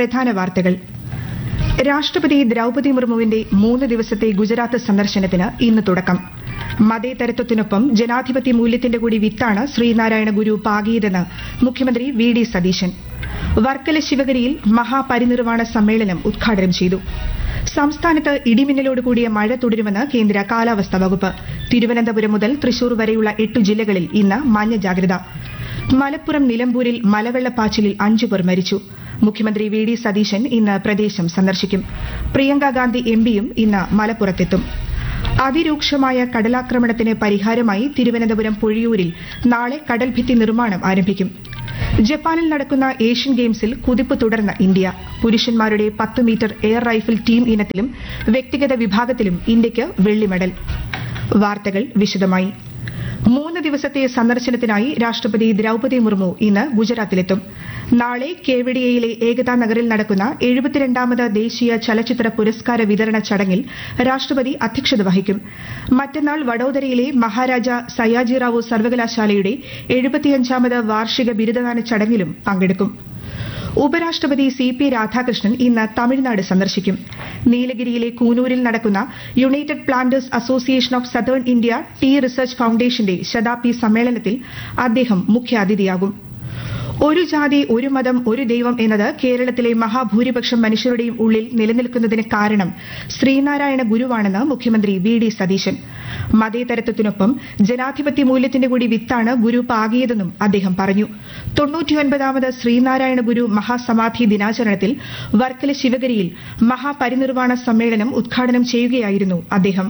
പ്രധാന വാർത്തകൾ രാഷ്ട്രപതി ദ്രൌപതി മുർമുവിന്റെ മൂന്ന് ദിവസത്തെ ഗുജറാത്ത് സന്ദർശനത്തിന് ഇന്ന് തുടക്കം മതേതരത്വത്തിനൊപ്പം ജനാധിപത്യ മൂല്യത്തിന്റെ കൂടി വിത്താണ് ശ്രീനാരായണ ഗുരു പാകിയതെന്ന് മുഖ്യമന്ത്രി വി ഡി സതീശൻ വർക്കല ശിവഗിരിയിൽ മഹാപരിനിർവാണ സമ്മേളനം ഉദ്ഘാടനം ചെയ്തു സംസ്ഥാനത്ത് ഇടിമിന്നലോട് കൂടിയ മഴ തുടരുമെന്ന് കേന്ദ്ര കാലാവസ്ഥാ വകുപ്പ് തിരുവനന്തപുരം മുതൽ തൃശൂർ വരെയുള്ള എട്ടു ജില്ലകളിൽ ഇന്ന് മഞ്ഞ ജാഗ്രത മലപ്പുറം നിലമ്പൂരിൽ മലവെള്ളപ്പാച്ചിലിൽ അഞ്ചു പേർ മരിച്ചു മുഖ്യമന്ത്രി വി ഡി സതീശൻ ഇന്ന് പ്രദേശം സന്ദർശിക്കും പ്രിയങ്ക ഗാന്ധി എം പിയും ഇന്ന് മലപ്പുറത്തെത്തും അതിരൂക്ഷമായ കടലാക്രമണത്തിന് പരിഹാരമായി തിരുവനന്തപുരം പൊഴിയൂരിൽ നാളെ കടൽഭിത്തി നിർമ്മാണം ആരംഭിക്കും ജപ്പാനിൽ നടക്കുന്ന ഏഷ്യൻ ഗെയിംസിൽ കുതിപ്പ് തുടർന്ന ഇന്ത്യ പുരുഷന്മാരുടെ പത്ത് മീറ്റർ എയർ റൈഫിൾ ടീം ഇനത്തിലും വ്യക്തിഗത വിഭാഗത്തിലും ഇന്ത്യയ്ക്ക് വെള്ളി മെഡൽ വാർത്തകൾ വിശദമായി മൂന്ന് ദിവസത്തെ സന്ദർശനത്തിനായി രാഷ്ട്രപതി ദ്രൌപതി മുർമു ഇന്ന് ഗുജറാത്തിലെത്തും നാളെ കേവഡിയയിലെ ഏകതാ നഗറിൽ നടക്കുന്ന എഴുപത്തിരണ്ടാമത് ദേശീയ ചലച്ചിത്ര പുരസ്കാര വിതരണ ചടങ്ങിൽ രാഷ്ട്രപതി അധ്യക്ഷത വഹിക്കും മറ്റന്നാൾ വഡോദരയിലെ മഹാരാജ സയാജിറാവു സർവകലാശാലയുടെ എഴുപത്തിയഞ്ചാമത് വാർഷിക ബിരുദദാന ചടങ്ങിലും പങ്കെടുക്കും ഉപരാഷ്ട്രപതി സി പി രാധാകൃഷ്ണൻ ഇന്ന് തമിഴ്നാട് സന്ദർശിക്കും നീലഗിരിയിലെ കൂനൂരിൽ നടക്കുന്ന United Planters Association of Southern India tea research ഫൌണ്ടേഷന്റെ ശതാബ്ദി സമ്മേളനത്തിൽ അദ്ദേഹം മുഖ്യാതിഥിയാകും ഒരു ജാതി ഒരു മതം ഒരു ദൈവം എന്നത് കേരളത്തിലെ മഹാഭൂരിപക്ഷം മനുഷ്യരുടെയും ഉള്ളിൽ നിലനിൽക്കുന്നതിന് കാരണം ശ്രീനാരായണ ഗുരുവാണെന്ന് മുഖ്യമന്ത്രി വി ഡി സതീശൻ മതേതരത്വത്തിനൊപ്പം ജനാധിപത്യ മൂല്യത്തിന്റെ കൂടി വിത്താണ് ഗുരു പാകിയതെന്നും അദ്ദേഹം പറഞ്ഞു തൊണ്ണൂറ്റിയൊൻപതാമത് ശ്രീനാരായണ ഗുരു മഹാസമാധി ദിനാചരണത്തിൽ വർക്കല ശിവഗിരിയിൽ മഹാപരിനിർവാണ സമ്മേളനം ഉദ്ഘാടനം ചെയ്യുകയായിരുന്നു അദ്ദേഹം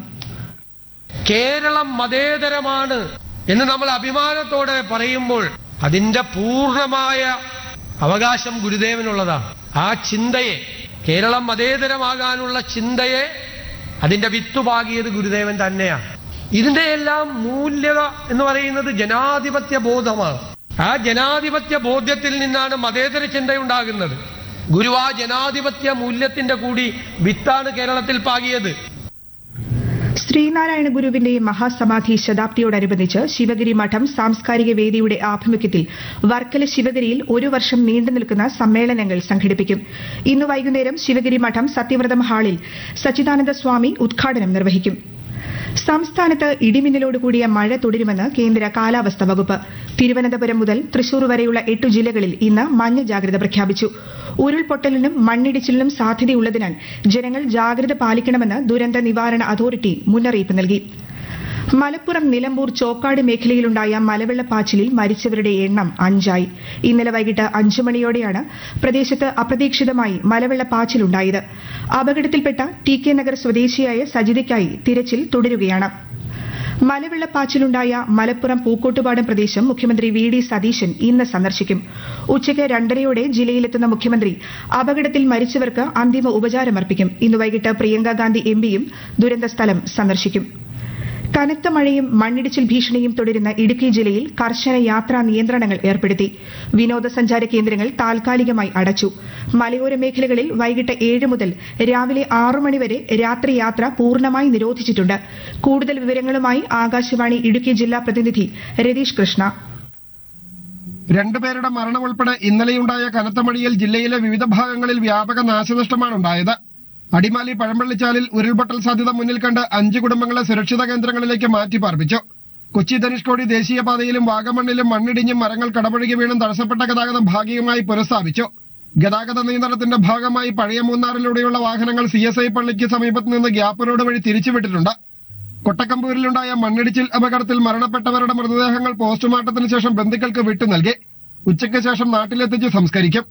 കേരളം മതേതരമാണ് എന്ന് നമ്മൾ അഭിമാനത്തോടെ പറയുമ്പോൾ അതിന്റെ പൂർണ്ണമായ അവകാശം ഗുരുദേവനുള്ളതാണ് ആ ചിന്തയെ കേരളം മതേതരമാകാനുള്ള ചിന്തയെ അതിന്റെ വിത്തുപാകിയത് ഗുരുദേവൻ തന്നെയാണ് ഇതിന്റെ എല്ലാം മൂല്യത എന്ന് പറയുന്നത് ജനാധിപത്യ ബോധമാണ് ആ ജനാധിപത്യ ബോധ്യത്തിൽ നിന്നാണ് മതേതര ചിന്തയുണ്ടാകുന്നത് ഗുരു ആ ജനാധിപത്യ മൂല്യത്തിന്റെ കൂടി വിത്താണ് കേരളത്തിൽ പാകിയത് ശ്രീനാരായണ ഗുരുവിന്റെ മഹാസമാധി ശതാബ്ദിയോടനുബന്ധിച്ച് ശിവഗിരി മഠം സാംസ്കാരിക വേദിയുടെ ആഭിമുഖ്യത്തിൽ വർക്കല ശിവഗിരിയിൽ ഒരു വർഷം നീണ്ടു നിൽക്കുന്ന സമ്മേളനങ്ങൾ സംഘടിപ്പിക്കും ഇന്ന് വൈകുന്നേരം ശിവഗിരി മഠം സത്യവ്രതം ഹാളിൽ സച്ചിദാനന്ദ സ്വാമി ഉദ്ഘാടനം നിർവഹിക്കും സംസ്ഥാനത്ത് ഇടിമിന്നലോട് കൂടിയ മഴ തുടരുമെന്ന് കേന്ദ്ര കാലാവസ്ഥാ വകുപ്പ് തിരുവനന്തപുരം മുതൽ തൃശൂർ വരെയുള്ള എട്ടു ജില്ലകളിൽ ഇന്ന് മഞ്ഞ ജാഗ്രത പ്രഖ്യാപിച്ചു ഉരുൾപൊട്ടലിനും മണ്ണിടിച്ചിലിനും സാധ്യതയുള്ളതിനാൽ ജനങ്ങൾ ജാഗ്രത പാലിക്കണമെന്ന് ദുരന്ത നിവാരണ അതോറിറ്റി മുന്നറിയിപ്പ് നൽകി മലപ്പുറം നിലമ്പൂർ ചോക്കാട് മേഖലയിലുണ്ടായ മലവെള്ളപ്പാച്ചിലിൽ മരിച്ചവരുടെ എണ്ണം അഞ്ചായി ഇന്നലെ വൈകിട്ട് അഞ്ചു മണിയോടെയാണ് പ്രദേശത്ത് അപ്രതീക്ഷിതമായി മലവെള്ളപ്പാച്ചിലുണ്ടായത് അപകടത്തിൽപ്പെട്ട ടി കെ നഗർ സ്വദേശിയായ സജിതയ്ക്കായി തിരച്ചിൽ തുടരുകയാണ് മലവെള്ളപ്പാച്ചിലുണ്ടായ മലപ്പുറം പൂക്കോട്ടുപാടം പ്രദേശം മുഖ്യമന്ത്രി വി ഡി സതീശൻ ഇന്ന് സന്ദർശിക്കും ഉച്ചയ്ക്ക് രണ്ടരയോടെ ജില്ലയിലെത്തുന്ന മുഖ്യമന്ത്രി അപകടത്തിൽ മരിച്ചവർക്ക് അന്തിമ ഉപചാരമർപ്പിക്കും ഇന്ന് വൈകിട്ട് പ്രിയങ്ക ഗാന്ധി എം പിയും ദുരന്ത സ്ഥലം സന്ദർശിക്കും കനത്ത മഴയും മണ്ണിടിച്ചിൽ ഭീഷണിയും തുടരുന്ന ഇടുക്കി ജില്ലയിൽ കർശന യാത്രാ നിയന്ത്രണങ്ങൾ ഏർപ്പെടുത്തി വിനോദസഞ്ചാര കേന്ദ്രങ്ങൾ താൽക്കാലികമായി അടച്ചു മലയോര മേഖലകളിൽ വൈകിട്ട് ഏഴ് മുതൽ രാവിലെ ആറു മണിവരെ രാത്രി യാത്ര പൂർണ്ണമായി നിരോധിച്ചിട്ടുണ്ട് കൂടുതൽ വിവരങ്ങളുമായി ആകാശവാണി ഇടുക്കി ജില്ലാ പ്രതിനിധി രതീഷ് കൃഷ്ണ രണ്ടുപേരുടെ മരണം ഉൾപ്പെടെ ഇന്നലെയുണ്ടായ കനത്ത മഴയിൽ ജില്ലയിലെ വിവിധ ഭാഗങ്ങളിൽ വ്യാപക നാശനഷ്ടമാണ് ഉണ്ടായത് അടിമാലി പഴമ്പള്ളിച്ചാലിൽ ഉരുൾപൊട്ടൽ സാധ്യത മുന്നിൽ കണ്ട് അഞ്ച് കുടുംബങ്ങളെ സുരക്ഷിത കേന്ദ്രങ്ങളിലേക്ക് മാറ്റി പാർപ്പിച്ചു കൊച്ചി ധനുഷ്കോടി ദേശീയപാതയിലും വാഗമണ്ണിലും മണ്ണിടിഞ്ഞും മരങ്ങൾ കടപുഴകി വീണും തടസ്സപ്പെട്ട ഗതാഗതം ഭാഗികമായി പുനഃസ്ഥാപിച്ചു ഗതാഗത നിയന്ത്രണത്തിന്റെ ഭാഗമായി പഴയ മൂന്നാറിലൂടെയുള്ള വാഹനങ്ങൾ സി എസ് ഐ പള്ളിക്ക് സമീപത്ത് നിന്ന് ഗ്യാപ്പ് റോഡ് വഴി തിരിച്ചുവിട്ടിട്ടുണ്ട് കൊട്ടക്കമ്പൂരിലുണ്ടായ മണ്ണിടിച്ചിൽ അപകടത്തിൽ മരണപ്പെട്ടവരുടെ മൃതദേഹങ്ങൾ പോസ്റ്റ്മോർട്ടത്തിന് ശേഷം ബന്ധുക്കൾക്ക് വിട്ടു നൽകി ഉച്ചയ്ക്ക് ശേഷം നാട്ടിലെത്തിച്ച് സംസ്കരിക്കും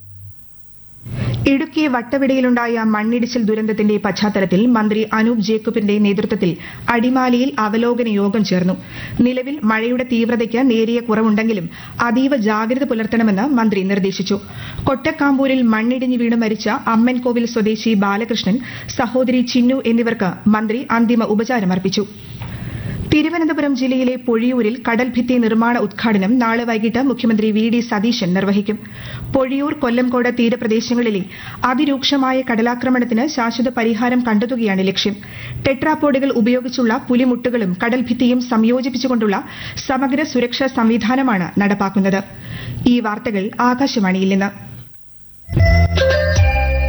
ഇടുക്കി വട്ടവിടയിലുണ്ടായ മണ്ണിടിച്ചിൽ ദുരന്തത്തിന്റെ പശ്ചാത്തലത്തിൽ മന്ത്രി അനൂപ് ജേക്കബിന്റെ നേതൃത്വത്തിൽ അടിമാലിയിൽ അവലോകന യോഗം ചേർന്നു നിലവിൽ മഴയുടെ തീവ്രതയ്ക്ക് നേരിയ കുറവുണ്ടെങ്കിലും അതീവ ജാഗ്രത പുലർത്തണമെന്ന് മന്ത്രി നിർദ്ദേശിച്ചു കൊട്ടക്കാമ്പൂരിൽ മണ്ണിടിഞ്ഞ് വീണ് മരിച്ച അമ്മൻകോവിൽ സ്വദേശി ബാലകൃഷ്ണൻ സഹോദരി ചിന്നു എന്നിവർക്ക് മന്ത്രി അന്തിമ ഉപചാരമർപ്പിച്ചു തിരുവനന്തപുരം ജില്ലയിലെ പൊഴിയൂരിൽ കടൽഭിത്തി നിർമ്മാണ ഉദ്ഘാടനം നാളെ വൈകിട്ട് മുഖ്യമന്ത്രി വി ഡി സതീശൻ നിർവഹിക്കും പൊഴിയൂർ കൊല്ലംകോട് തീരപ്രദേശങ്ങളിലെ അതിരൂക്ഷമായ കടലാക്രമണത്തിന് ശാശ്വത പരിഹാരം കണ്ടെത്തുകയാണ് ലക്ഷ്യം ടെട്രാപോഡുകൾ ഉപയോഗിച്ചുള്ള പുലിമുട്ടുകളും കടൽഭിത്തിയും സംയോജിപ്പിച്ചുകൊണ്ടുള്ള സമഗ്ര സുരക്ഷാ സംവിധാനമാണ് നടപ്പാക്കുന്നത് ഈ വാർത്തകൾ ആകാശവാണിയിൽ നിന്ന്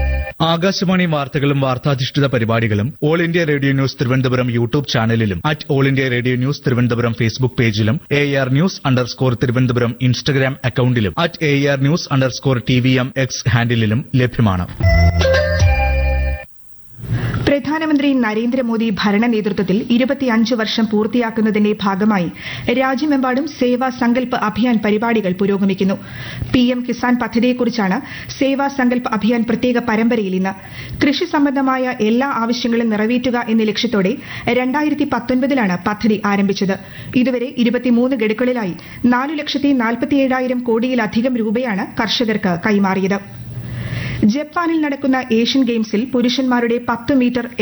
ആകാശവാണി വാർത്തകളും വാർത്താധിഷ്ഠിത പരിപാടികളും All India Radio news Thiruvananthapuram YouTube ചാനലിലും at All India Radio news Thiruvananthapuram Facebook പേജിലും A R news underscore Thiruvananthapuram Instagram അക്കൌണ്ടിലും at A R news underscore T V M X ഹാൻഡിലും ലഭ്യമാണ് പ്രധാനമന്ത്രി നരേന്ദ്രമോദി ഭരണ നേതൃത്വത്തിൽ ഇരുപത്തിയഞ്ച് വർഷം പൂർത്തിയാക്കുന്നതിന്റെ ഭാഗമായി രാജ്യമെമ്പാടും സേവാ സങ്കൽപ് അഭിയാൻ പരിപാടികൾ പുരോഗമിക്കുന്നു പി എം കിസാൻ പദ്ധതിയെക്കുറിച്ചാണ് സേവാ സങ്കൽപ് അഭിയാൻ പ്രത്യേക പരമ്പരയിൽ ഇന്ന് കൃഷി സംബന്ധമായ എല്ലാ ആവശ്യങ്ങളും നിറവേറ്റുക എന്ന ലക്ഷ്യത്തോടെ രണ്ടായിരത്തി പത്തൊൻപതിലാണ് പദ്ധതി ആരംഭിച്ചത് ഇതുവരെ ഇരുപത്തിമൂന്ന് ഗഡുക്കളിലായി നാലു ലക്ഷത്തി നാൽപ്പത്തിയേഴായിരം കോടിയിലധികം രൂപയാണ് കർഷകർക്ക് കൈമാറിയത് ജപ്പാനിൽ നടക്കുന്ന ഏഷ്യൻ ഗെയിംസിൽ പുരുഷന്മാരുടെ പത്ത് മീറ്റർ